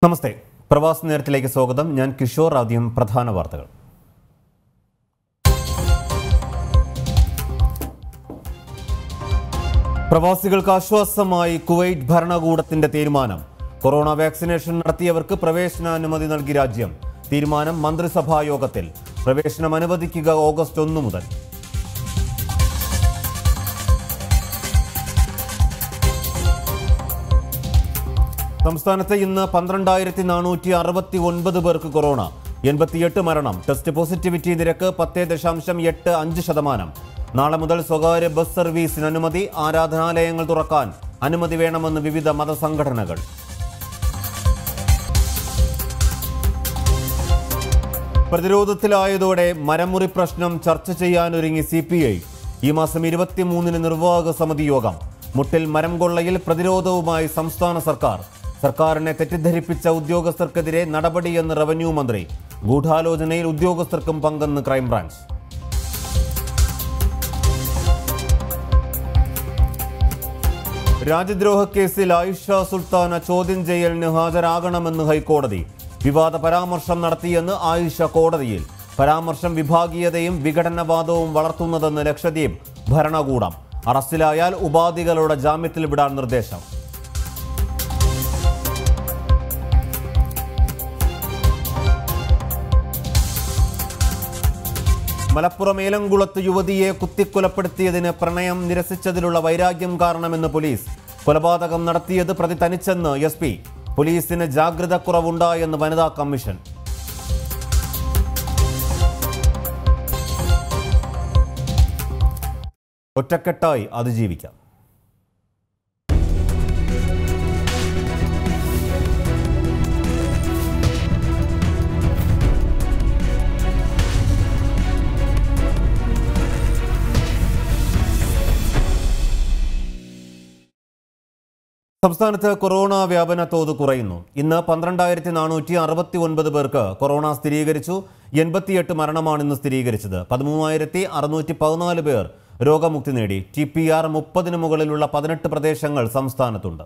നമസ്തേ പ്രവാസ നേരത്തിലേക്ക് സ്വാഗതം ഞാൻ കിഷോർ ആദ്യം പ്രധാന വാർത്തകൾ പ്രവാസികൾക്ക് ആശ്വാസമായി കുവൈറ്റ് ഭരണകൂടത്തിന്റെ തീരുമാനം കൊറോണ വാക്സിനേഷൻ നടത്തിയവർക്ക് പ്രവേശനാനുമതി നൽകി രാജ്യം തീരുമാനം മന്ത്രിസഭാ യോഗത്തിൽ പ്രവേശനം അനുവദിക്കുക ഓഗസ്റ്റ് ഒന്ന് മുതൽ സംസ്ഥാനത്ത് ഇന്ന് പന്ത്രണ്ടായിരത്തി നാനൂറ്റി അറുപത്തി ഒൻപത് പേർക്ക് കൊറോണ എൺപത്തിയെട്ട് മരണം ടെസ്റ്റ് പോസിറ്റിവിറ്റി നിരക്ക് പത്ത് ദശാംശം എട്ട് അഞ്ച് ശതമാനം നാളെ മുതൽ സ്വകാര്യ ബസ് സർവീസിന് അനുമതി ആരാധനാലയങ്ങൾ തുറക്കാൻ അനുമതി വേണമെന്ന് വിവിധ മതസംഘടനകൾ പ്രതിരോധത്തിലായതോടെ മരമുറി പ്രശ്നം ചർച്ച ചെയ്യാനൊരുങ്ങി സി പി ഐ ഈ മാസം ഇരുപത്തിമൂന്നിന് നിർവാഹക സമിതി യോഗം മുട്ടിൽ മരം കൊള്ളയിൽ പ്രതിരോധവുമായി സംസ്ഥാന സർക്കാർ സർക്കാരിനെ തെറ്റിദ്ധരിപ്പിച്ച ഉദ്യോഗസ്ഥർക്കെതിരെ നടപടിയെന്ന് റവന്യൂ മന്ത്രി ഗൂഢാലോചനയിൽ ഉദ്യോഗസ്ഥർക്കും പങ്കെന്ന് ക്രൈംബ്രാഞ്ച് രാജ്യദ്രോഹ കേസിൽ ആയിഷ സുൽത്താന ചോദ്യം ചെയ്യലിന് ഹാജരാകണമെന്ന് ഹൈക്കോടതി വിവാദ പരാമർശം നടത്തിയെന്ന് ആയിഷ കോടതിയിൽ പരാമർശം വിഭാഗീയതയും വിഘടനവാദവും വളർത്തുന്നതെന്ന് ലക്ഷദ്വീപ് ഭരണകൂടം അറസ്റ്റിലായാൽ ഉപാധികളുടെ ജാമ്യത്തിൽ വിടാൻ നിർദ്ദേശം മലപ്പുറം ഏലംകുളത്ത് യുവതിയെ കുത്തിക്കൊലപ്പെടുത്തിയതിന് പ്രണയം നിരസിച്ചതിലുള്ള വൈരാഗ്യം കാരണമെന്ന് പോലീസ് കൊലപാതകം നടത്തിയത് പ്രതി തനിച്ചെന്ന് എസ് പി പോലീസിന് ജാഗ്രത കുറവുണ്ടായെന്ന് വനിതാ കമ്മീഷൻ ഒറ്റക്കെട്ടായി അതിജീവിക്കാം സംസ്ഥാനത്ത് കൊറോണ വ്യാപന തോത് കുറയുന്നു ഇന്ന് പന്ത്രണ്ടായിരത്തി നാനൂറ്റി അറുപത്തി ഒൻപത് പേർക്ക് കൊറോണ സ്ഥിരീകരിച്ചു എൺപത്തിയെട്ട് മരണമാണ് ഇന്ന് സ്ഥിരീകരിച്ചത് പതിമൂവായിരത്തി അറുന്നൂറ്റി പതിനാല് പേർ രോഗമുക്തി നേടി ടി പി ആർ മുപ്പതിന് മുകളിലുള്ള പതിനെട്ട് പ്രദേശങ്ങൾ സംസ്ഥാനത്തുണ്ട്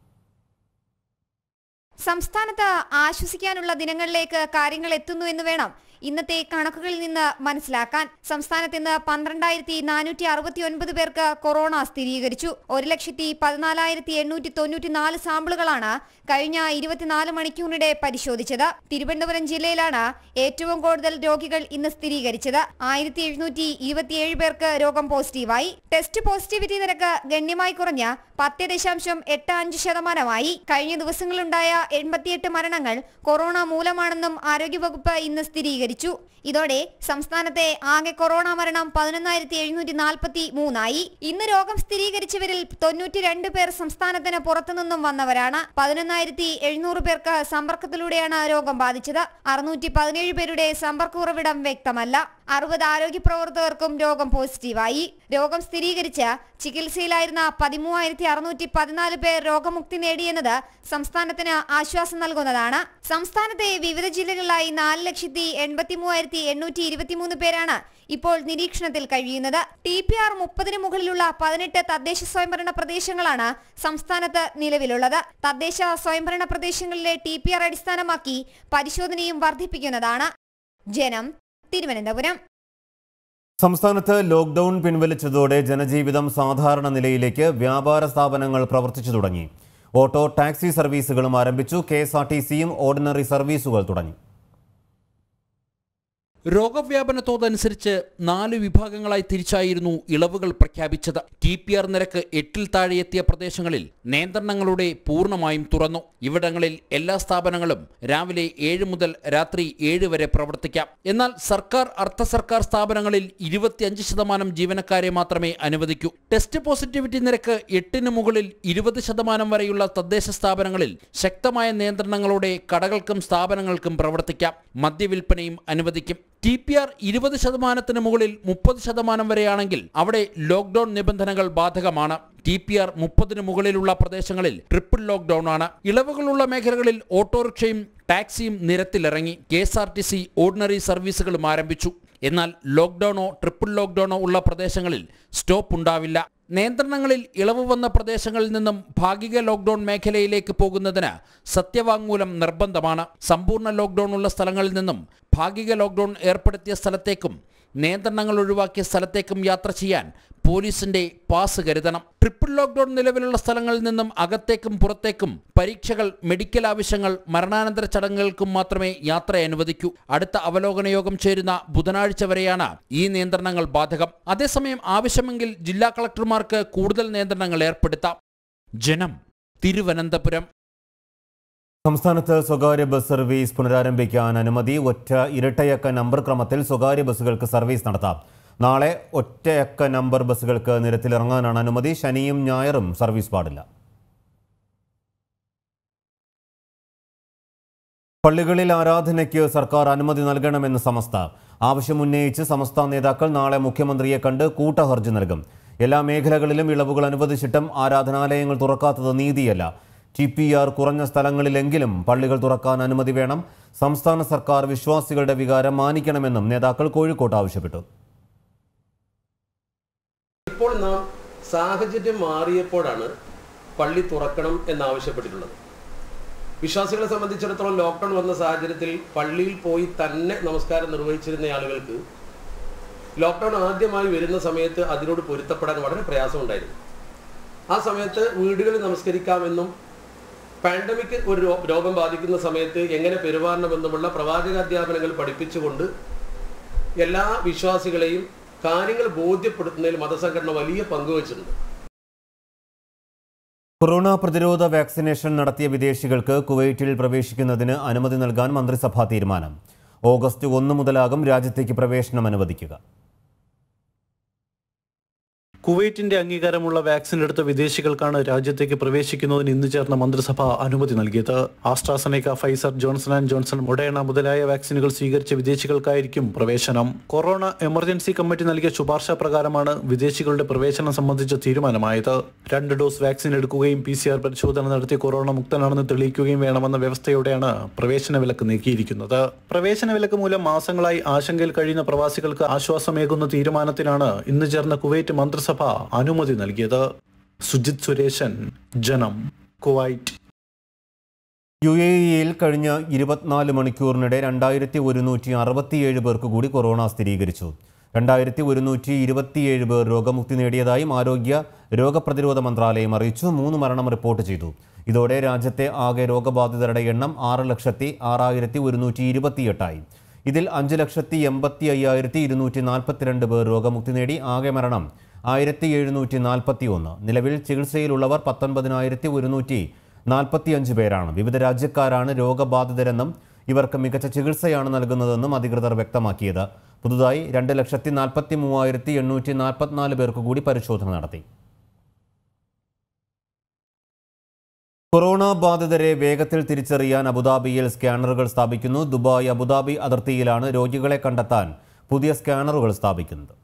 സംസ്ഥാനത്ത് ആശ്വസിക്കാനുള്ള ദിനങ്ങളിലേക്ക് കാര്യങ്ങൾ എത്തുന്നു എന്ന് വേണം ഇന്നത്തെ കണക്കുകളിൽ നിന്ന് മനസ്സിലാക്കാൻ സംസ്ഥാനത്ത് ഇന്ന് പന്ത്രണ്ടായിരത്തി നാനൂറ്റി അറുപത്തി ഒൻപത് പേർക്ക് കൊറോണ സ്ഥിരീകരിച്ചു ഒരു ലക്ഷത്തി പതിനാലായിരത്തി എണ്ണൂറ്റി തൊണ്ണൂറ്റി നാല് സാമ്പിളുകളാണ് കഴിഞ്ഞ ഇരുപത്തിനാല് മണിക്കൂറിനിടെ പരിശോധിച്ചത് തിരുവനന്തപുരം ജില്ലയിലാണ് ഏറ്റവും കൂടുതൽ രോഗികൾ ഇന്ന് സ്ഥിരീകരിച്ചത് ആയിരത്തി എഴുന്നൂറ്റി ഇരുപത്തിയേഴ് പേർക്ക് രോഗം പോസിറ്റീവായി ടെസ്റ്റ് പോസിറ്റിവിറ്റി നിരക്ക് ഗണ്യമായി കുറഞ്ഞ പത്ത് ദശാംശം എട്ട് അഞ്ച് ശതമാനമായി കഴിഞ്ഞ ദിവസങ്ങളിലുണ്ടായ എൺപത്തിയെട്ട് മരണങ്ങൾ കൊറോണ മൂലമാണെന്നും ആരോഗ്യവകുപ്പ് ഇന്ന് സ്ഥിരീകരിച്ചു ഇതോടെ സംസ്ഥാനത്തെ ആകെ കൊറോണ മരണം പതിനൊന്നായിരത്തി എഴുന്നൂറ്റി നാൽപ്പത്തി മൂന്നായി ഇന്ന് രോഗം സ്ഥിരീകരിച്ചവരിൽ തൊണ്ണൂറ്റി രണ്ട് പേർ സംസ്ഥാനത്തിന് പുറത്തുനിന്നും വന്നവരാണ് പതിനൊന്നായിരത്തി എഴുന്നൂറ് പേർക്ക് സമ്പർക്കത്തിലൂടെയാണ് രോഗം ബാധിച്ചത് അറുന്നൂറ്റി പതിനേഴ് പേരുടെ സമ്പർക്ക ഉറവിടം വ്യക്തമല്ല അറുപത് ആരോഗ്യ പ്രവർത്തകർക്കും രോഗം പോസിറ്റീവായി രോഗം സ്ഥിരീകരിച്ച് ചികിത്സയിലായിരുന്ന പതിമൂവായിരത്തി അറുന്നൂറ്റി പതിനാല് പേർ രോഗമുക്തി നേടിയെന്നത് സംസ്ഥാനത്തിന് ആശ്വാസം നൽകുന്നതാണ് സംസ്ഥാനത്തെ വിവിധ ജില്ലകളിലായി നാല് ലക്ഷത്തി എൺപത്തി മൂവായിരത്തി എണ്ണൂറ്റി ഇരുപത്തിമൂന്ന് പേരാണ് ഇപ്പോൾ നിരീക്ഷണത്തിൽ കഴിയുന്നത് ടി പി ആർ മുപ്പതിന് മുകളിലുള്ള പതിനെട്ട് തദ്ദേശ സ്വയംഭരണ പ്രദേശങ്ങളാണ് സംസ്ഥാനത്ത് നിലവിലുള്ളത് തദ്ദേശ സ്വയംഭരണ പ്രദേശങ്ങളിലെ ടി പി ആർ അടിസ്ഥാനമാക്കി പരിശോധനയും വർദ്ധിപ്പിക്കുന്നതാണ് ജനം തിരുവനന്തപുരം സംസ്ഥാനത്ത് ലോക്ക്ഡൌൺ പിൻവലിച്ചതോടെ ജനജീവിതം സാധാരണ നിലയിലേക്ക് വ്യാപാര സ്ഥാപനങ്ങൾ പ്രവർത്തിച്ചു തുടങ്ങി ഓട്ടോ ടാക്സി സർവീസുകളും ആരംഭിച്ചു കെ എസ് ആർ ടി സിയും ഓർഡിനറി സർവീസുകൾ തുടങ്ങി രോഗവ്യാപന തോതനുസരിച്ച് നാല് വിഭാഗങ്ങളായി തിരിച്ചായിരുന്നു ഇളവുകൾ പ്രഖ്യാപിച്ചത് ടി പി ആർ നിരക്ക് എട്ടിൽ താഴെ എത്തിയ പ്രദേശങ്ങളിൽ നിയന്ത്രണങ്ങളുടെ പൂർണ്ണമായും തുറന്നു ഇവിടങ്ങളിൽ എല്ലാ സ്ഥാപനങ്ങളും രാവിലെ ഏഴ് മുതൽ രാത്രി ഏഴ് വരെ പ്രവർത്തിക്കാം എന്നാൽ സർക്കാർ അർദ്ധ സർക്കാർ സ്ഥാപനങ്ങളിൽ ഇരുപത്തിയഞ്ച് ശതമാനം ജീവനക്കാരെ മാത്രമേ അനുവദിക്കൂ ടെസ്റ്റ് പോസിറ്റിവിറ്റി നിരക്ക് എട്ടിന് മുകളിൽ ഇരുപത് ശതമാനം വരെയുള്ള തദ്ദേശ സ്ഥാപനങ്ങളിൽ ശക്തമായ നിയന്ത്രണങ്ങളോടെ കടകൾക്കും സ്ഥാപനങ്ങൾക്കും പ്രവർത്തിക്കാം മദ്യവിൽപ്പനയും അനുവദിക്കും ടി പി ആർ ഇരുപത് ശതമാനത്തിന് മുകളിൽ മുപ്പത് ശതമാനം വരെയാണെങ്കിൽ അവിടെ ലോക്ക്ഡൌൺ നിബന്ധനകൾ ബാധകമാണ് ടി പി ആർ മുപ്പതിന് മുകളിലുള്ള പ്രദേശങ്ങളിൽ ട്രിപ്പിൾ ലോക്ക്ഡൌൺ ആണ് ഇളവുകളുള്ള മേഖലകളിൽ ഓട്ടോറിക്ഷയും ടാക്സിയും നിരത്തിലിറങ്ങി K S R T C ordinary സർവീസുകളും ആരംഭിച്ചു എന്നാൽ ലോക്ക്ഡൌണോ ട്രിപ്പിൾ ലോക്ക്ഡൌണോ ഉള്ള പ്രദേശങ്ങളിൽ സ്റ്റോപ്പ് ഉണ്ടാവില്ല നിയന്ത്രണങ്ങളിൽ ഇളവ് വന്ന പ്രദേശങ്ങളിൽ നിന്നും ഭാഗിക ലോക്ക്ഡൌൺ മേഖലയിലേക്ക് പോകുന്നതിന് സത്യവാങ്മൂലം നിർബന്ധമാണ് സമ്പൂർണ്ണ ലോക്ക്ഡൌൺ ഉള്ള സ്ഥലങ്ങളിൽ നിന്നും ഭാഗിക ലോക്ക്ഡൌൺ ഏർപ്പെടുത്തിയ സ്ഥലത്തേക്കും നിയന്ത്രണങ്ങൾ ഒഴിവാക്കിയ സ്ഥലത്തേക്കും യാത്ര ചെയ്യാൻ പോലീസിന്റെ പാസ് കരുതണം ട്രിപ്പിൾ ലോക്ക്ഡൌൺ നിലവിലുള്ള സ്ഥലങ്ങളിൽ നിന്നും അകത്തേക്കും പുറത്തേക്കും പരീക്ഷകൾ മെഡിക്കൽ ആവശ്യങ്ങൾ മരണാനന്തര ചടങ്ങുകൾക്കും മാത്രമേ യാത്ര അനുവദിക്കൂ അടുത്ത അവലോകന യോഗം ചേരുന്ന ബുധനാഴ്ച വരെയാണ് ഈ നിയന്ത്രണങ്ങൾ ബാധകം അതേസമയം ആവശ്യമെങ്കിൽ ജില്ലാ കളക്ടർമാർക്ക് കൂടുതൽ നിയന്ത്രണങ്ങൾ ഏർപ്പെടുത്താം ജനം തിരുവനന്തപുരം സംസ്ഥാനത്ത് സ്വകാര്യ ബസ് സർവീസ് പുനരാരംഭിക്കാൻ അനുമതി ഒറ്റ ഇരട്ടയക്ക നമ്പർ ക്രമത്തിൽ സ്വകാര്യ ബസ്സുകൾക്ക് സർവീസ് നടത്താം നാളെ ഒറ്റയക്ക നമ്പർ ബസ്സുകൾക്ക് നിരത്തിലിറങ്ങാനാണ് അനുമതി ശനിയും ഞായറും സർവീസ് പാടില്ല പള്ളികളിൽ ആരാധനയ്ക്ക് സർക്കാർ അനുമതി നൽകണമെന്ന് സമസ്ത ആവശ്യമുന്നയിച്ച് സമസ്ത നേതാക്കൾ നാളെ മുഖ്യമന്ത്രിയെ കണ്ട് കൂട്ടഹർജി നൽകും എല്ലാ മേഖലകളിലും ഇളവുകൾ അനുവദിച്ചിട്ടും ആരാധനാലയങ്ങൾ തുറക്കാത്തത് നീതിയല്ല ടി പി ആർ കുറഞ്ഞ സ്ഥലങ്ങളിലെങ്കിലും പള്ളികൾ തുറക്കാൻ അനുമതി വേണം സംസ്ഥാന സർക്കാർ വിശ്വാസികളുടെ വികാരം മാനിക്കണമെന്നും നേതാക്കൾ കോഴിക്കോട്ട് ആവശ്യപ്പെട്ടു ഇപ്പോൾ നാം സാഹചര്യം മാറിയപ്പോഴാണ് പള്ളി തുറക്കണം എന്നാവശ്യപ്പെട്ടിട്ടുള്ളത് വിശ്വാസികളെ സംബന്ധിച്ചിടത്തോളം ലോക്ക്ഡൗൺ വന്ന സാഹചര്യത്തിൽ പള്ളിയിൽ പോയി തന്നെ നമസ്കാരം നിർവഹിച്ചിരുന്ന ആളുകൾക്ക് ലോക്ക്ഡൗൺ ആദ്യമായി വരുന്ന സമയത്ത് അതിനോട് പൊരുത്തപ്പെടാൻ വളരെ പ്രയാസമുണ്ടായിരുന്നു ആ സമയത്ത് വീടുകളിൽ നമസ്കരിക്കാമെന്നും പാൻഡമിക് ഒരു രോ- രോഗം ബാധിക്കുന്ന സമയത്ത് എങ്ങനെ പെരുമാറണമെന്നുമുള്ള പ്രവാചകാധ്യാപനങ്ങൾ പഠിപ്പിച്ചുകൊണ്ട് എല്ലാ വിശ്വാസികളെയും കാര്യങ്ങൾ ബോധ്യപ്പെടുത്തുന്നതിൽ മതസംഘടന വലിയ പങ്കുവച്ചിട്ടുണ്ട് കൊറോണ പ്രതിരോധ വാക്സിനേഷൻ നടത്തിയ വിദേശികൾക്ക് കുവൈറ്റിൽ പ്രവേശിക്കുന്നതിന് അനുമതി നൽകാൻ മന്ത്രിസഭാ തീരുമാനം ഓഗസ്റ്റ് ഒന്ന് മുതലാകും രാജ്യത്തേക്ക് പ്രവേശനം അനുവദിക്കുക കുവൈറ്റിന്റെ അംഗീകാരമുള്ള വാക്സിൻ എടുത്ത വിദേശികൾക്കാണ് രാജ്യത്തേക്ക് പ്രവേശിക്കുന്നതിന് ഇന്ന് ചേർന്ന മന്ത്രിസഭ അനുമതി നൽകിയത് AstraZeneca Pfizer Johnson and Johnson Moderna മുതലായ വാക്സിനുകൾ സ്വീകരിച്ച വിദേശികൾക്കായിരിക്കും പ്രവേശനം കൊറോണ എമർജൻസി കമ്മിറ്റി നൽകിയ ശുപാർശ പ്രകാരമാണ് വിദേശികളുടെ പ്രവേശനം സംബന്ധിച്ച തീരുമാനമായത് രണ്ട് ഡോസ് വാക്സിൻ എടുക്കുകയും പി സി ആർ പരിശോധന നടത്തി കൊറോണ മുക്തനാണെന്ന് തെളിയിക്കുകയും വേണമെന്ന വ്യവസ്ഥയോടെയാണ് പ്രവേശന വിലക്ക് നീക്കിയിരിക്കുന്നത് പ്രവേശന വിലക്ക് മൂലം മാസങ്ങളായി ആശങ്കയിൽ കഴിയുന്ന പ്രവാസികൾക്ക് ആശ്വാസമേകുന്ന തീരുമാനത്തിനാണ് ഇന്ന് ചേർന്ന കുവൈറ്റ് മന്ത്രിസഭ അനുമതി നൽകിയത് സുജിത് സുരേശൻ ജനം കുവൈറ്റ് യു എ ഇയിൽ കഴിഞ്ഞ ഇരുപത്തിനാല് മണിക്കൂറിനിടെ രണ്ടായിരത്തി ഒരുന്നൂറ്റി അറുപത്തിയേഴ് പേർക്ക് കൂടി കൊറോണ സ്ഥിരീകരിച്ചു രണ്ടായിരത്തി ഒരുന്നൂറ്റി ഇരുപത്തിയേഴ് പേർ രോഗമുക്തി നേടിയതായും ആരോഗ്യ രോഗപ്രതിരോധ മന്ത്രാലയം അറിയിച്ചു മൂന്ന് മരണം റിപ്പോർട്ട് ചെയ്തു ഇതോടെ രാജ്യത്തെ ആകെ രോഗബാധിതരുടെ എണ്ണം ആറ് ലക്ഷത്തി ആറായിരത്തി ഒരുന്നൂറ്റി ഇരുപത്തിയെട്ടായി ഇതിൽ അഞ്ച് ലക്ഷത്തി എൺപത്തി അയ്യായിരത്തി ഇരുന്നൂറ്റി നാൽപ്പത്തിരണ്ട് പേർ രോഗമുക്തി നേടി ആകെ മരണം ആയിരത്തി എഴുന്നൂറ്റി നാൽപ്പത്തി ഒന്ന് നിലവിൽ ചികിത്സയിലുള്ളവർ പത്തൊൻപതിനായിരത്തി ഒരുന്നൂറ്റി നാൽപ്പത്തിയഞ്ച് പേരാണ് വിവിധ രാജ്യക്കാരാണ് രോഗബാധിതരെന്നും ഇവർക്ക് മികച്ച ചികിത്സയാണ് നൽകുന്നതെന്നും അധികൃതർ വ്യക്തമാക്കിയത് പുതുതായി രണ്ട് ലക്ഷത്തി നാൽപ്പത്തി മൂവായിരത്തി എണ്ണൂറ്റി നാൽപ്പത്തിനാല് പേർക്ക് കൂടി പരിശോധന നടത്തി കൊറോണ ബാധിതരെ വേഗത്തിൽ തിരിച്ചറിയാൻ അബുദാബിയിൽ സ്കാനറുകൾ സ്ഥാപിക്കുന്നു ദുബായ് അബുദാബി അതിർത്തിയിലാണ് രോഗികളെ കണ്ടെത്താൻ പുതിയ സ്കാനറുകൾ സ്ഥാപിക്കുന്നത്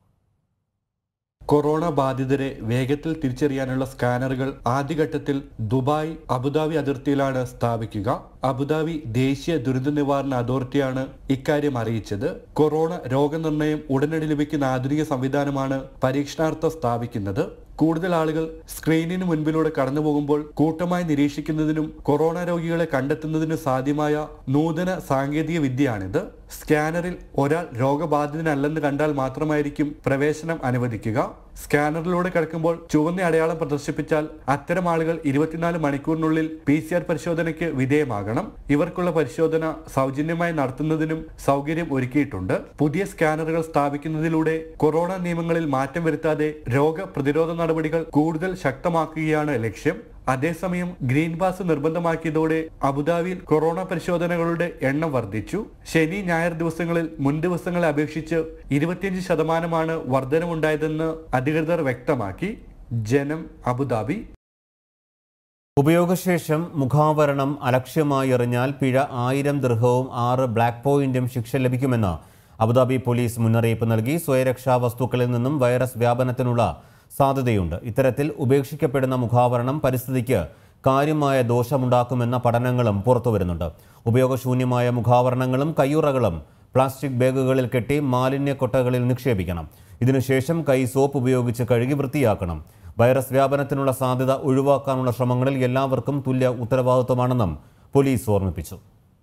കൊറോണ ബാധിതരെ വേഗത്തിൽ തിരിച്ചറിയാനുള്ള സ്കാനറുകൾ ആദ്യഘട്ടത്തിൽ ദുബായ് അബുദാബി അതിർത്തിയിലാണ് സ്ഥാപിക്കുക അബുദാബി ദേശീയ ദുരന്ത നിവാരണ അതോറിറ്റിയാണ് ഇക്കാര്യം അറിയിച്ചത് കൊറോണ രോഗനിർണയം ഉടനടി ലഭിക്കുന്ന ആധുനിക സംവിധാനമാണ് പരീക്ഷണാർത്ഥം സ്ഥാപിക്കുന്നത് കൂടുതൽ ആളുകൾ സ്ക്രീനിന് മുൻപിലൂടെ കടന്നു പോകുമ്പോൾ കൂട്ടമായി നിരീക്ഷിക്കുന്നതിനും കൊറോണ രോഗികളെ കണ്ടെത്തുന്നതിനും സാധ്യമായ നൂതന സാങ്കേതിക വിദ്യയാണിത് സ്കാനറിൽ ഒരാൾ രോഗബാധിതനല്ലെന്ന് കണ്ടാൽ മാത്രമായിരിക്കും പ്രവേശനം അനുവദിക്കുക സ്കാനറിലൂടെ കടക്കുമ്പോൾ ചുവന്ന അടയാളം പ്രദർശിപ്പിച്ചാൽ അത്തരം ആളുകൾ ഇരുപത്തിനാല് മണിക്കൂറിനുള്ളിൽ പി സി ആർ പരിശോധനയ്ക്ക് വിധേയമാകണം ഇവർക്കുള്ള പരിശോധന സൗജന്യമായി നടത്തുന്നതിനും സൗകര്യം ഒരുക്കിയിട്ടുണ്ട് പുതിയ സ്കാനറുകൾ സ്ഥാപിക്കുന്നതിലൂടെ കൊറോണ നിയമങ്ങളിൽ മാറ്റം വരുത്താതെ രോഗപ്രതിരോധ നടപടികൾ കൂടുതൽ ശക്തമാക്കുകയാണ് ലക്ഷ്യം അതേസമയം ഗ്രീൻ പാസ് നിർബന്ധമാക്കിയതോടെ അബുദാബിയിൽ കൊറോണ പരിശോധനകളുടെ എണ്ണം വർദ്ധിച്ചു ശനി ഞായർ ദിവസങ്ങളിൽ മുൻ ദിവസങ്ങളെ അപേക്ഷിച്ച് ഇരുപത്തിയഞ്ച് ശതമാനമാണ് വർധനമുണ്ടായതെന്ന് അധികൃതർ വ്യക്തമാക്കി ജനം അബുദാബി ഉപയോഗശേഷം മുഖാവരണം അലക്ഷ്യമായി എറിഞ്ഞാൽ പിഴ ആയിരം ദൃഹവും ആറ് ബ്ലാക്ക് പോയിന്റും ശിക്ഷ ലഭിക്കുമെന്ന് അബുദാബി പോലീസ് മുന്നറിയിപ്പ് നൽകി സ്വയരക്ഷാ വസ്തുക്കളിൽ നിന്നും വൈറസ് വ്യാപനത്തിനുള്ള സാധ്യതയുണ്ട് ഇത്തരത്തിൽ ഉപേക്ഷിക്കപ്പെടുന്ന മുഖാവരണം പരിസ്ഥിതിക്ക് കാര്യമായ ദോഷമുണ്ടാക്കുമെന്ന പഠനങ്ങളും പുറത്തുവരുന്നുണ്ട് ഉപയോഗശൂന്യമായ മുഖാവരണങ്ങളും കയ്യുറകളും പ്ലാസ്റ്റിക് ബാഗുകളിൽ കെട്ടി മാലിന്യ കൊട്ടകളിൽ നിക്ഷേപിക്കണം ഇതിനുശേഷം കൈ സോപ്പ് ഉപയോഗിച്ച് കഴുകി വൃത്തിയാക്കണം വൈറസ് വ്യാപനത്തിനുള്ള സാധ്യത ഒഴിവാക്കാനുള്ള ശ്രമങ്ങളിൽ എല്ലാവർക്കും തുല്യ ഉത്തരവാദിത്വമാണെന്നും പോലീസ് ഓർമ്മിപ്പിച്ചു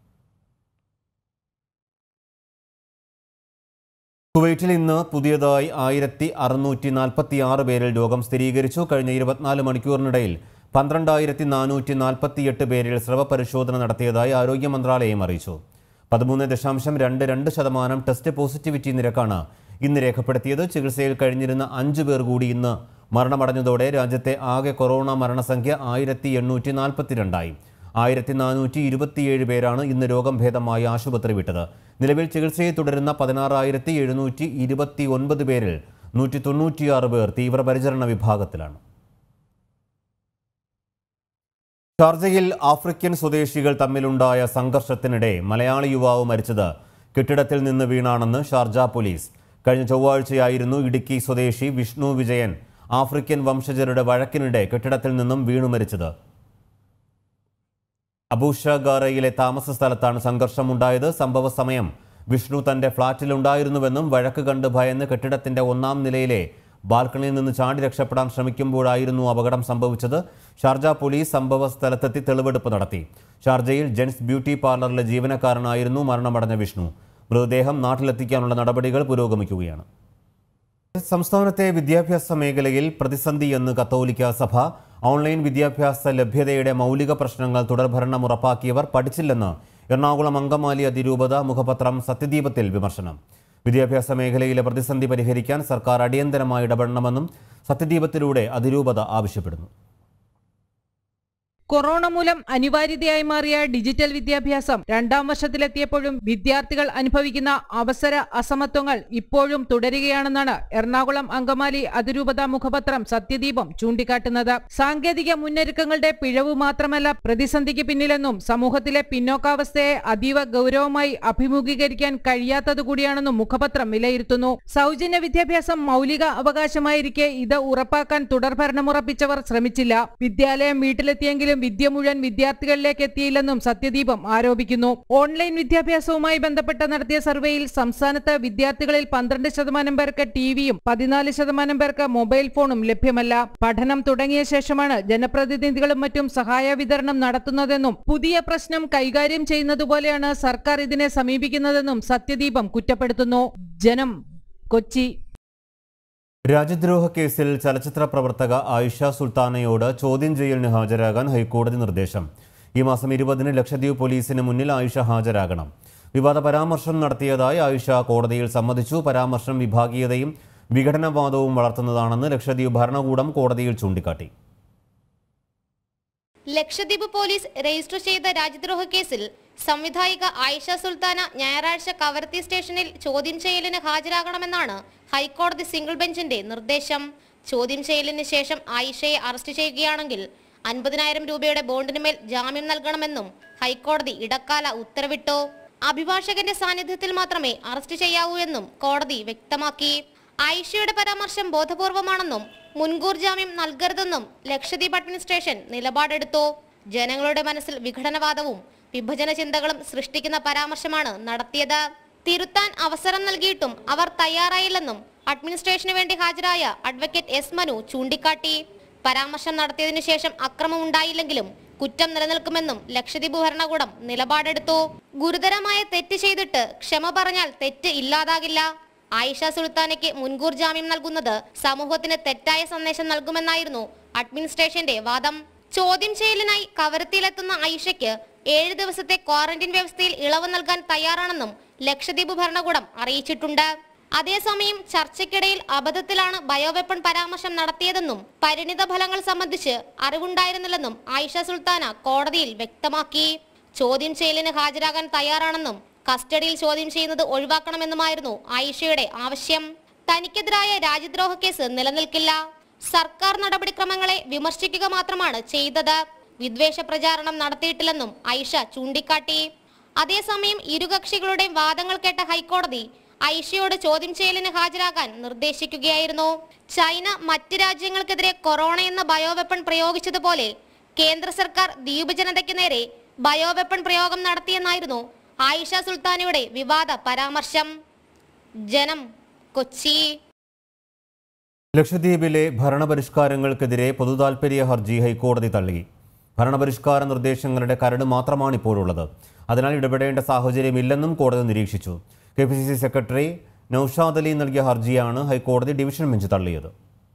കുവൈറ്റിൽ ഇന്ന് പുതിയതായി ആയിരത്തി അറുന്നൂറ്റി നാൽപ്പത്തി ആറ് പേരിൽ രോഗം സ്ഥിരീകരിച്ചു കഴിഞ്ഞ ഇരുപത്തിനാല് മണിക്കൂറിനിടയിൽ പന്ത്രണ്ടായിരത്തി നാനൂറ്റി നാൽപ്പത്തിയെട്ട് പേരിൽ സ്രവ പരിശോധന നടത്തിയതായി ആരോഗ്യ മന്ത്രാലയം അറിയിച്ചു പതിമൂന്ന് ദശാംശം രണ്ട് രണ്ട് ശതമാനം ടെസ്റ്റ് പോസിറ്റിവിറ്റി നിരക്കാണ് ഇന്ന് രേഖപ്പെടുത്തിയത് ചികിത്സയിൽ കഴിഞ്ഞിരുന്ന അഞ്ചു പേർ കൂടി ഇന്ന് മരണമടഞ്ഞതോടെ രാജ്യത്തെ ആകെ കൊറോണ മരണസംഖ്യ ആയിരത്തി എണ്ണൂറ്റി നാൽപ്പത്തിരണ്ടായി ആയിരത്തി നാനൂറ്റി ഇരുപത്തിയേഴ് പേരാണ് ഇന്ന് രോഗം ഭേദമായി ആശുപത്രി വിട്ടത് നിലവിൽ ചികിത്സയിൽ തുടരുന്ന പതിനാറായിരത്തി എഴുന്നൂറ്റി ഇരുപത്തി ഒൻപത് പേരിൽ നൂറ്റി തൊണ്ണൂറ്റിയാറ് പേർ തീവ്രപരിചരണ വിഭാഗത്തിലാണ് ഷാർജയിൽ ആഫ്രിക്കൻ സ്വദേശികൾ തമ്മിലുണ്ടായ സംഘർഷത്തിനിടെ മലയാളി യുവാവ് മരിച്ചത് കെട്ടിടത്തിൽ നിന്ന് വീണാണെന്ന് ഷാർജ പോലീസ് കഴിഞ്ഞ ചൊവ്വാഴ്ചയായിരുന്നു ഇടുക്കി സ്വദേശി വിഷ്ണു വിജയൻ ആഫ്രിക്കൻ വംശജരുടെ വഴക്കിനിടെ കെട്ടിടത്തിൽ നിന്നും വീണു മരിച്ചത് അബൂഷഗാറയിലെ താമസ സ്ഥലത്താണ് സംഘർഷമുണ്ടായത് സംഭവ സമയം വിഷ്ണു തന്റെ ഫ്ളാറ്റിലുണ്ടായിരുന്നുവെന്നും വഴക്ക് കണ്ട് ഭയന്ന് കെട്ടിടത്തിന്റെ ഒന്നാം നിലയിലെ ബാൽക്കണിയിൽ നിന്ന് ചാടി രക്ഷപ്പെടാൻ ശ്രമിക്കുമ്പോഴായിരുന്നു അപകടം സംഭവിച്ചത് ഷാർജ പോലീസ് സംഭവ സ്ഥലത്തെത്തി തെളിവെടുപ്പ് നടത്തി ഷാർജയിൽ ജെൻസ് ബ്യൂട്ടി പാർലറിലെ ജീവനക്കാരനായിരുന്നു മരണമടഞ്ഞ വിഷ്ണു മൃതദേഹം നാട്ടിലെത്തിക്കാനുള്ള നടപടികൾ പുരോഗമിക്കുകയാണ് സംസ്ഥാനത്തെ വിദ്യാഭ്യാസ മേഖലയിൽ പ്രതിസന്ധി എന്ന് കത്തോലിക്ക സഭ ഓൺലൈൻ വിദ്യാഭ്യാസ ലഭ്യതയുടെ മൗലിക പ്രശ്നങ്ങൾ തുടർഭരണം ഉറപ്പാക്കിയവർ പഠിച്ചില്ലെന്ന് എറണാകുളം അങ്കമാലി അതിരൂപത മുഖപത്രം സത്യദീപത്തിൽ വിമർശനം വിദ്യാഭ്യാസ മേഖലയിലെ പ്രതിസന്ധി പരിഹരിക്കാൻ സർക്കാർ അടിയന്തരമായി ഇടപെടണമെന്നും സത്യദീപത്തിലൂടെ അതിരൂപത ആവശ്യപ്പെടുന്നു കൊറോണ മൂലം അനിവാര്യതയായി മാറിയ ഡിജിറ്റൽ വിദ്യാഭ്യാസം രണ്ടാം വർഷത്തിലെത്തിയപ്പോഴും വിദ്യാർത്ഥികൾ അനുഭവിക്കുന്ന അവസര അസമത്വങ്ങൾ ഇപ്പോഴും തുടരുകയാണെന്നാണ് എറണാകുളം അങ്കമാലി അതിരൂപത മുഖപത്രം സത്യദീപം ചൂണ്ടിക്കാട്ടുന്നത് സാങ്കേതിക മുന്നൊരുക്കങ്ങളുടെ പിഴവ് മാത്രമല്ല പ്രതിസന്ധിക്ക് പിന്നിലെന്നും സമൂഹത്തിലെ പിന്നോക്കാവസ്ഥയെ അതീവ ഗൗരവമായി അഭിമുഖീകരിക്കാൻ കഴിയാത്തതുകൂടിയാണെന്നും മുഖപത്രം വിലയിരുത്തുന്നു സൗജന്യ വിദ്യാഭ്യാസം മൗലിക അവകാശമായിരിക്കെ ഇത് ഉറപ്പാക്കാൻ തുടർഭരണമുറപ്പിച്ചവർ ശ്രമിച്ചില്ല വിദ്യാലയം വീട്ടിലെത്തിയെങ്കിലും വിദ്യ മുഴുവൻ വിദ്യാർത്ഥികളിലേക്ക് എത്തിയില്ലെന്നും സത്യദീപം ആരോപിക്കുന്നു ഓൺലൈൻ വിദ്യാഭ്യാസവുമായി ബന്ധപ്പെട്ട് നടത്തിയ സർവേയിൽ സംസ്ഥാനത്ത് വിദ്യാർത്ഥികളിൽ പന്ത്രണ്ട് ശതമാനം പേർക്ക് ടിവിയും പതിനാല് ശതമാനം പേർക്ക് മൊബൈൽ ഫോണും ലഭ്യമല്ല പഠനം തുടങ്ങിയ ശേഷമാണ് ജനപ്രതിനിധികളും മറ്റും സഹായ വിതരണം നടത്തുന്നതെന്നും പുതിയ പ്രശ്നം കൈകാര്യം ചെയ്യുന്നതുപോലെയാണ് സർക്കാർ ഇതിനെ സമീപിക്കുന്നതെന്നും സത്യദീപം കുറ്റപ്പെടുത്തുന്നു ജനം കൊച്ചി രാജ്യദ്രോഹ കേസിൽ ചലച്ചിത്ര പ്രവർത്തക ആയിഷ സുൽത്താനയോട് ചോദ്യം ചെയ്യലിന് ഹാജരാകാൻ ഹൈക്കോടതി നിർദ്ദേശം ഈ മാസം ഇരുപതിന് ലക്ഷദ്വീപ് പോലീസിന് മുന്നിൽ ആയിഷ ഹാജരാകണം വിവാദ പരാമർശം നടത്തിയതായി ആയിഷ കോടതിയിൽ സമ്മതിച്ചു പരാമർശം വിഭാഗീയതയും വിഘടനവാദവും വളർത്തുന്നതാണെന്ന് ലക്ഷദ്വീപ് ഭരണകൂടം കോടതിയിൽ ചൂണ്ടിക്കാട്ടി ലക്ഷദ്വീപ് പോലീസ് രജിസ്റ്റർ ചെയ്ത രാജ്യദ്രോഹ കേസിൽ സംവിധായിക ആയിഷ സുൽത്താന ഞായറാഴ്ച കവരത്തി സ്റ്റേഷനിൽ ചോദ്യം ചെയ്യലിന് ഹാജരാകണമെന്നാണ് ഹൈക്കോടതി സിംഗിൾ ബെഞ്ചിന്റെ നിർദ്ദേശം ചോദ്യം ചെയ്യലിന് ശേഷം ആയിഷയെ അറസ്റ്റ് ചെയ്യുകയാണെങ്കിൽ അൻപതിനായിരം രൂപയുടെ ബോണ്ടിനുമേൽ ജാമ്യം നൽകണമെന്നും ഹൈക്കോടതി ഇടക്കാല ഉത്തരവിട്ടു അഭിഭാഷകന്റെ സാന്നിധ്യത്തിൽ മാത്രമേ അറസ്റ്റ് ചെയ്യാവൂ എന്നും കോടതി വ്യക്തമാക്കി ആയിഷയുടെ പരാമർശം ബോധപൂർവമാണെന്നും മുൻകൂർ ജാമ്യം നൽകരുതെന്നും ലക്ഷദ്വീപ് അഡ്മിനിസ്ട്രേഷൻ നിലപാടെടുത്തു ജനങ്ങളുടെ മനസ്സിൽ വിഘടനവാദവും വിഭജന ചിന്തകളും സൃഷ്ടിക്കുന്ന പരാമർശമാണ് നടത്തിയത് തിരുത്താൻ അവസരം നൽകിയിട്ടും അവർ തയ്യാറായില്ലെന്നും അഡ്മിനിസ്ട്രേഷന് വേണ്ടി ഹാജരായ അഡ്വക്കേറ്റ് എസ് മനു ചൂണ്ടിക്കാട്ടി പരാമർശം നടത്തിയതിനു ശേഷം അക്രമം ഉണ്ടായില്ലെങ്കിലും കുറ്റം നിലനിൽക്കുമെന്നും ലക്ഷദ്വീപ് ഭരണകൂടം നിലപാടെടുത്തു ഗുരുതരമായ തെറ്റ് ചെയ്തിട്ട് ക്ഷമ പറഞ്ഞാൽ തെറ്റ് ഇല്ലാതാകില്ല ആയിഷ സുൽത്താനയ്ക്ക് മുൻകൂർ ജാമ്യം നൽകുന്നത് സമൂഹത്തിന് തെറ്റായ സന്ദേശം നൽകുമെന്നായിരുന്നു അഡ്മിനിസ്ട്രേഷന്റെ വാദം ചോദ്യം ചെയ്യലിനായി കവരത്തിയിലെത്തുന്ന ആയിഷയ്ക്ക് ഏഴ് ദിവസത്തെ ക്വാറന്റൈൻ വ്യവസ്ഥയിൽ ഇളവ് നൽകാൻ തയ്യാറാണെന്നും ലക്ഷദ്വീപ് ഭരണകൂടം അറിയിച്ചിട്ടുണ്ട് അതേസമയം ചർച്ചയ്ക്കിടയിൽ അബദ്ധത്തിലാണ് ബയോവെപ്പൺ പരാമർശം നടത്തിയതെന്നും പരിണിത ഫലങ്ങൾ സംബന്ധിച്ച് അറിവുണ്ടായിരുന്നില്ലെന്നും ആയിഷ സുൽത്താന കോടതിയിൽ വ്യക്തമാക്കി ചോദ്യം ചെയ്യലിന് ഹാജരാകാൻ തയ്യാറാണെന്നും കസ്റ്റഡിയിൽ ചോദ്യം ചെയ്യുന്നത് ഒഴിവാക്കണമെന്നുമായിരുന്നു ആയിഷയുടെ ആവശ്യം തനിക്കെതിരായ രാജ്യദ്രോഹ കേസ് നിലനിൽക്കില്ല സർക്കാർ നടപടിക്രമങ്ങളെ വിമർശിക്കുക മാത്രമാണ് ചെയ്തത് വിദ്വേഷ പ്രചാരണം നടത്തിയിട്ടില്ലെന്നും ഐഷ ചൂണ്ടിക്കാട്ടി അതേസമയം ഇരുകക്ഷികളുടെയും വാദങ്ങൾ കേട്ട ഹൈക്കോടതി ഐഷയോട് ചോദ്യം ചെയ്യലിന് ഹാജരാകാൻ നിർദ്ദേശിക്കുകയായിരുന്നു ചൈന മറ്റ് രാജ്യങ്ങൾക്കെതിരെ കൊറോണ എന്ന ബയോവെപ്പൺ പ്രയോഗിച്ചതുപോലെ കേന്ദ്ര സർക്കാർ ദ്വീപ് ജനതയ്ക്ക് നേരെ ബയോവെപ്പൺ പ്രയോഗം നടത്തിയെന്നായിരുന്നു ആയിഷ സുൽത്താനയുടെ വിവാദ പരാമർശം ജനം കൊച്ചി ലക്ഷദ്വീപിലെ ഭരണപരിഷ്കാരങ്ങൾക്കെതിരെ പൊതുതാൽപര്യ ഹർജി ഹൈക്കോടതി തള്ളി ഭരണപരിഷ്കാര നിർദ്ദേശങ്ങളുടെ കരട് മാത്രമാണ് ഇപ്പോഴുള്ളത് അതിനാൽ ഇടപെടേണ്ട സാഹചര്യമില്ലെന്നും കോടതി നിരീക്ഷിച്ചു K P C C secretary Naushad Ali നൽകിയ ഹർജിയാണ് ഹൈക്കോടതി ഡിവിഷൻ ബെഞ്ച് തള്ളിയത്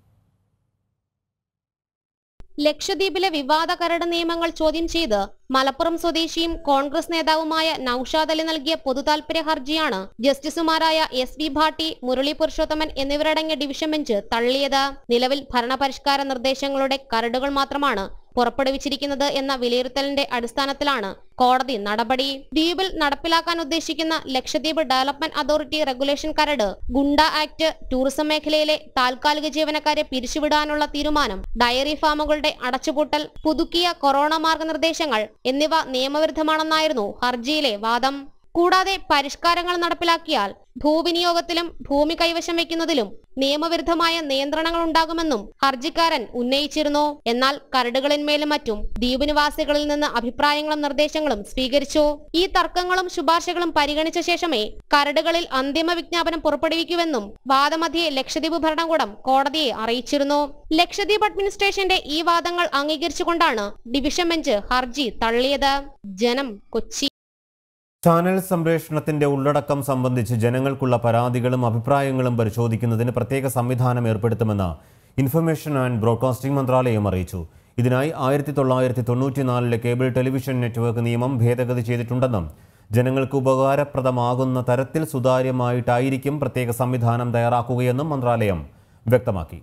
ലക്ഷദ്വീപിലെ വിവാദ കരട് നിയമങ്ങൾ ചോദ്യം ചെയ്ത് മലപ്പുറം സ്വദേശിയും കോൺഗ്രസ് നേതാവുമായ നൌഷാദ് അലി നൽകിയ പൊതുതാൽപര്യ ഹർജിയാണ് ജസ്റ്റിസുമാരായ എസ് വി ഭാട്ടി മുരളി പുരുഷോത്തമൻ എന്നിവരടങ്ങിയ ഡിവിഷൻ ബെഞ്ച് തള്ളിയത് നിലവിൽ ഭരണപരിഷ്കാര നിർദ്ദേശങ്ങളുടെ കരടുകൾ മാത്രമാണ് പുറപ്പെടുവിച്ചിരിക്കുന്നത് എന്ന വിലയിരുത്തലിന്റെ അടിസ്ഥാനത്തിലാണ് കോടതി നടപടി ദ്വീപിൽ നടപ്പിലാക്കാൻ ഉദ്ദേശിക്കുന്ന ലക്ഷദ്വീപ് ഡെവലപ്മെന്റ് അതോറിറ്റി റെഗുലേഷൻ കരട് ഗുണ്ട ആക്ട് ടൂറിസം മേഖലയിലെ താൽക്കാലിക ജീവനക്കാരെ പിരിച്ചുവിടാനുള്ള തീരുമാനം ഡയറി ഫാമുകളുടെ അടച്ചുപൂട്ടൽ പുതുക്കിയ കൊറോണ മാർഗനിർദ്ദേശങ്ങൾ എന്നിവ നിയമവിരുദ്ധമാണെന്നായിരുന്നു ഹർജിയിലെ വാദം കൂടാതെ പരിഷ്കാരങ്ങൾ നടപ്പിലാക്കിയാൽ ഭൂവിനിയോഗത്തിലും ഭൂമി കൈവശം വയ്ക്കുന്നതിലും നിയമവിരുദ്ധമായ നിയന്ത്രണങ്ങൾ ഉണ്ടാകുമെന്നും ഹർജിക്കാരൻ ഉന്നയിച്ചിരുന്നു എന്നാൽ കരടുകളിന്മേലും മറ്റും ദ്വീപ് നിവാസികളിൽ നിന്ന് അഭിപ്രായങ്ങളും നിർദ്ദേശങ്ങളും സ്വീകരിച്ചു ഈ തർക്കങ്ങളും ശുപാർശകളും പരിഗണിച്ച ശേഷമേ കരടുകളിൽ അന്തിമ വിജ്ഞാപനം പുറപ്പെടുവിക്കുമെന്നും വാദമധ്യേ ലക്ഷദ്വീപ് ഭരണകൂടം കോടതിയെ അറിയിച്ചിരുന്നു ലക്ഷദ്വീപ് അഡ്മിനിസ്ട്രേഷന്റെ ഈ വാദങ്ങൾ അംഗീകരിച്ചുകൊണ്ടാണ് ഡിവിഷൻ ബെഞ്ച് ഹർജി തള്ളിയത് ജനം കൊച്ചി ചാനൽ സംപ്രേഷണത്തിന്റെ ഉള്ളടക്കം സംബന്ധിച്ച് ജനങ്ങൾക്കുള്ള പരാതികളും അഭിപ്രായങ്ങളും പരിശോധിക്കുന്നതിന് പ്രത്യേക സംവിധാനം ഏർപ്പെടുത്തുമെന്ന് ഇൻഫർമേഷൻ ആൻഡ് ബ്രോഡ്കാസ്റ്റിംഗ് മന്ത്രാലയം അറിയിച്ചു ഇതിനായി ആയിരത്തി തൊള്ളായിരത്തി തൊണ്ണൂറ്റിനാലിലെ കേബിൾ ടെലിവിഷൻ നെറ്റ്വർക്ക് നിയമം ഭേദഗതി ചെയ്തിട്ടുണ്ടെന്നും ജനങ്ങൾക്ക് ഉപകാരപ്രദമാകുന്ന തരത്തിൽ സുതാര്യമായിട്ടായിരിക്കും പ്രത്യേക സംവിധാനം തയ്യാറാക്കുകയെന്നും മന്ത്രാലയം വ്യക്തമാക്കി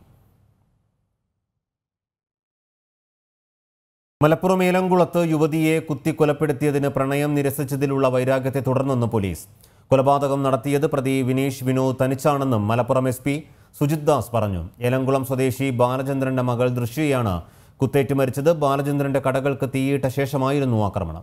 മലപ്പുറം ഏലംകുളത്ത് യുവതിയെ കുത്തിക്കൊലപ്പെടുത്തിയതിന് പ്രണയം നിരസിച്ചതിലുള്ള വൈരാഗ്യത്തെ തുടർന്നെന്ന് പോലീസ് കൊലപാതകം നടത്തിയത് പ്രതി വിനീഷ് വിനോദ് തനിച്ചാണെന്നും മലപ്പുറം എസ് പി സുജിത് ദാസ് പറഞ്ഞു ഏലംകുളം സ്വദേശി ബാലചന്ദ്രന്റെ മകൾ ദൃശ്യയാണ് കുത്തേറ്റ് മരിച്ചത് ബാലചന്ദ്രന്റെ കടകൾക്ക് തീയിട്ട ശേഷമായിരുന്നു ആക്രമണം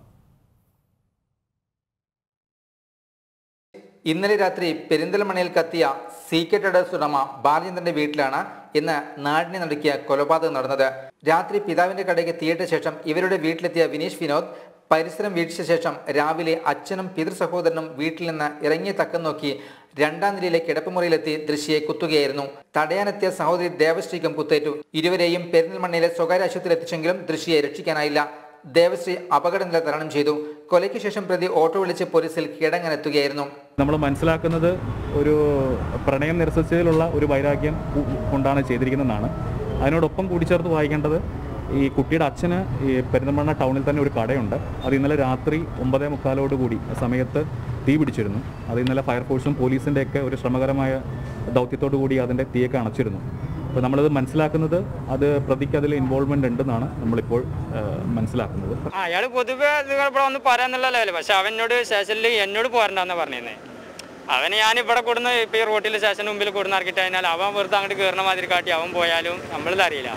ഇന്നലെ രാത്രി പെരിന്തൽമണ്ണയിൽ കത്തിയ സീക്രട്ട് ട്രേഡേഴ്സ് ഉടമ ബാലചന്ദ്രന്റെ വീട്ടിലാണ് ഇന്ന് നാടിനെ നടുക്കിയ കൊലപാതകം നടന്നത് രാത്രി പിതാവിന്റെ കടയ്ക്ക് തീയിട്ട ശേഷം ഇവരുടെ വീട്ടിലെത്തിയ വിനീഷ് വിനോദ് പരിസരം വീക്ഷിച്ച ശേഷം രാവിലെ അച്ഛനും പിതൃ സഹോദരനും വീട്ടിൽ നിന്ന് ഇറങ്ങിയ തക്കം നോക്കി രണ്ടാം നിലയിലെ കിടപ്പുമുറിയിലെത്തി ദൃശ്യയെ കുത്തുകയായിരുന്നു തടയാനെത്തിയ സഹോദരി ദേവശ്രീക്കും കുത്തേറ്റു ഇരുവരെയും പെരിന്തൽമണ്ണയിലെ സ്വകാര്യ ആശുപത്രിയിൽ എത്തിച്ചെങ്കിലും ദൃശ്യയെ രക്ഷിക്കാനായില്ല ദേവശ്രീ അപകടനില തരണം ചെയ്തു കൊലയ്ക്ക് ശേഷം പ്രതി ഓട്ടോ വിളിച്ച് പോലീസിൽ കീഴടങ്ങാനെത്തുകയായിരുന്നു നമ്മൾ മനസ്സിലാക്കുന്നത് ഒരു പ്രണയം നിരസിച്ചതിലുള്ള ഒരു വൈരാഗ്യം കു- കൊണ്ടാണ് ചെയ്തിരിക്കുന്നതെന്നാണ് അതിനോടൊപ്പം കൂടിച്ചേർത്ത് വായിക്കേണ്ടത് ഈ കുട്ടിയുടെ അച്ഛന് ഈ പെരിന്തൽമണ്ണ ടൗണിൽ തന്നെ ഒരു കടയുണ്ട് അത് ഇന്നലെ രാത്രി ഒമ്പതേ മുക്കാലോട് കൂടി ആ സമയത്ത് തീ പിടിച്ചിരുന്നു അത് ഇന്നലെ ഫയർഫോഴ്സും പോലീസിൻ്റെയൊക്കെ ഒരു ശ്രമകരമായ ദൗത്യത്തോടു കൂടി അതിൻ്റെ തീയൊക്കെ അണച്ചിരുന്നു അപ്പോൾ നമ്മളത് മനസ്സിലാക്കുന്നത് അത് പ്രതിക്ക് അതിൽ ഇൻവോൾവ്മെൻ്റ് ഉണ്ടെന്നാണ് നമ്മളിപ്പോൾ ആ, മനസ്സിലാക്കുന്നത് ആ അയാൾ പൊതുവെ നിങ്ങൾ ഇവിടെ വന്ന് പറയാന്നുള്ള ലെവല് പക്ഷെ അവൻ എന്നോട് സ്റ്റേഷനിൽ എന്നോട് പോരണ്ടെന്ന് പറഞ്ഞിരുന്നത് അവന് ഞാൻ ഇവിടെ കൊടുന്ന് ഇപ്പൊ ഈ റോട്ടിൽ സ്റ്റേഷന് മുമ്പിൽ കൊടുന്ന് ഇറക്കിട്ട് കഴിഞ്ഞാൽ അവൻ വെറുതെ അങ്ങോട്ട് കയറുന്ന മാതിരി കാട്ടി അവൻ പോയാലും നമ്മളിത് അറിയില്ല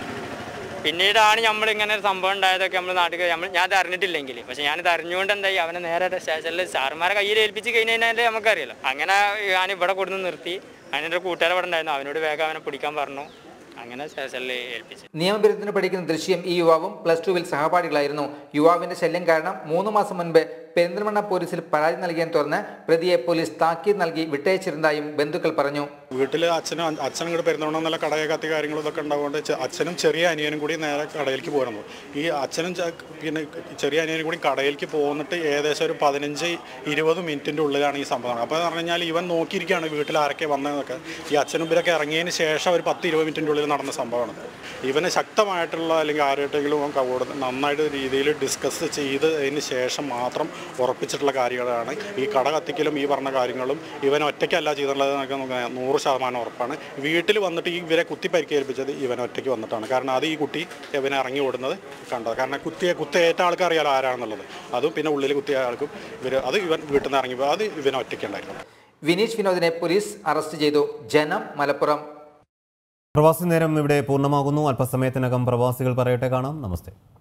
പിന്നീടാണ് നമ്മൾ ഇങ്ങനെ ഒരു സംഭവം ഉണ്ടായതൊക്കെ നമ്മൾ നാട്ടിൽ നമ്മൾ ഞാൻ ഇത് അറിഞ്ഞിട്ടില്ലെങ്കിൽ പക്ഷെ ഞാനിത് അറിഞ്ഞുകൊണ്ട് എന്തായി അവനെ നേരെ സ്റ്റേഷനിൽ സാറുമാരെ കയ്യിൽ ഏൽപ്പിച്ച് കഴിഞ്ഞാൽ നമുക്കറിയില്ല അങ്ങനെ ഞാൻ ഇവിടെ കൊടുന്ന് നിർത്തി അതിൻ്റെ കൂട്ടുകാരെ ഇവിടെ ഉണ്ടായിരുന്നു അവനോട് വേഗം അവനെ പിടിക്കാൻ പറഞ്ഞു അങ്ങനെ സ്റ്റേഷനിൽ ഏൽപ്പിച്ചു നിയമവിരുദ്ധത്തിന് പഠിക്കുന്ന ദൃശ്യം ഈ യുവാവും പ്ലസ് ടുവിൽ സഹപാഠികളായിരുന്നു യുവാവിന്റെ ശല്യം കാരണം മൂന്ന് മാസം മുൻപ് പെരിന്തൽമണ്ണ പോലീസിൽ പരാതി നൽകിയെന്ന് തുറന്ന് പ്രതിയെ പോലീസ് താക്കീത് നൽകി വിട്ടയച്ചിരുന്നതായും ബന്ധുക്കൾ പറഞ്ഞു വീട്ടിൽ അച്ഛനും അച്ഛനും കൂടെ പെരുന്നോണം നല്ല കടയെ കത്തി കാര്യങ്ങളും ഇതൊക്കെ ഉണ്ടാവുകൊണ്ട് ചെ- അച്ഛനും ചെറിയ അനിയനും കൂടി നേരെ കടയിലേക്ക് പോരുന്നു ഈ അച്ഛനും ചെ- പിന്നെ ചെറിയ അനിയനും കൂടി കടയിലേക്ക് പോന്നിട്ട് ഏകദേശം ഒരു പതിനഞ്ച് ഇരുപത് മിനിറ്റിൻ്റെ ഉള്ളിലാണ് ഈ സംഭവം അപ്പോൾ എന്ന് പറഞ്ഞു കഴിഞ്ഞാൽ ഇവൻ നോക്കിയിരിക്കുകയാണ് വീട്ടിൽ ആരൊക്കെ വന്നതെന്നൊക്കെ ഈ അച്ഛനും ഇവരൊക്കെ ഇറങ്ങിയതിന് ശേഷം ഒരു പത്ത് ഇരുപത് മിനിറ്റിൻ്റെ ഉള്ളിൽ നടന്ന സംഭവമാണ് ഇവന് ശക്തമായിട്ടുള്ള അല്ലെങ്കിൽ ആരുമായിട്ടെങ്കിലും അവൻ കവോട് നന്നായിട്ട് രീതിയിൽ ഡിസ്കസ് ചെയ്തതിന് ശേഷം മാത്രം ഉറപ്പിച്ചിട്ടുള്ള കാര്യങ്ങളാണ് ഈ കട കത്തിക്കലും ഈ പറഞ്ഞ കാര്യങ്ങളും ഇവൻ ഒറ്റയ്ക്കല്ല ചെയ്തിട്ടുള്ളത് എന്നൊക്കെ നമുക്ക് നൂറ് ശതമാനം ഉറപ്പാണ് വീട്ടിൽ വന്നിട്ട് ഈ ഇവരെ കുത്തി പരിക്കേൽപ്പിച്ചത് ഇവൻ ഒറ്റയ്ക്ക് വന്നിട്ടാണ് കാരണം അത് ഈ കുട്ടി ഇവനെ ഇറങ്ങി ഓടുന്നത് കണ്ടത് കാരണം കുത്തിയെ കുത്തേറ്റ ആൾക്ക് അറിയാലോ ആരാണെന്നുള്ളത് അതും പിന്നെ ഉള്ളിൽ കുത്തിയ ആൾക്കും ഇവർ അത് ഇവൻ വീട്ടിൽ നിന്ന് ഇറങ്ങി പോയി അത് ഇവൻ ഒറ്റയ്ക്ക് ഉണ്ടായിരുന്നു വിനീഷ് വിനോദിനെ പോലീസ് അറസ്റ്റ് ചെയ്തു ജനം മലപ്പുറം പ്രവാസി നേരം ഇവിടെ പൂർണ്ണമാകുന്നു അല്പസമയത്തിനകം പ്രവാസികൾ പറയട്ടെ കാണാം നമസ്തേ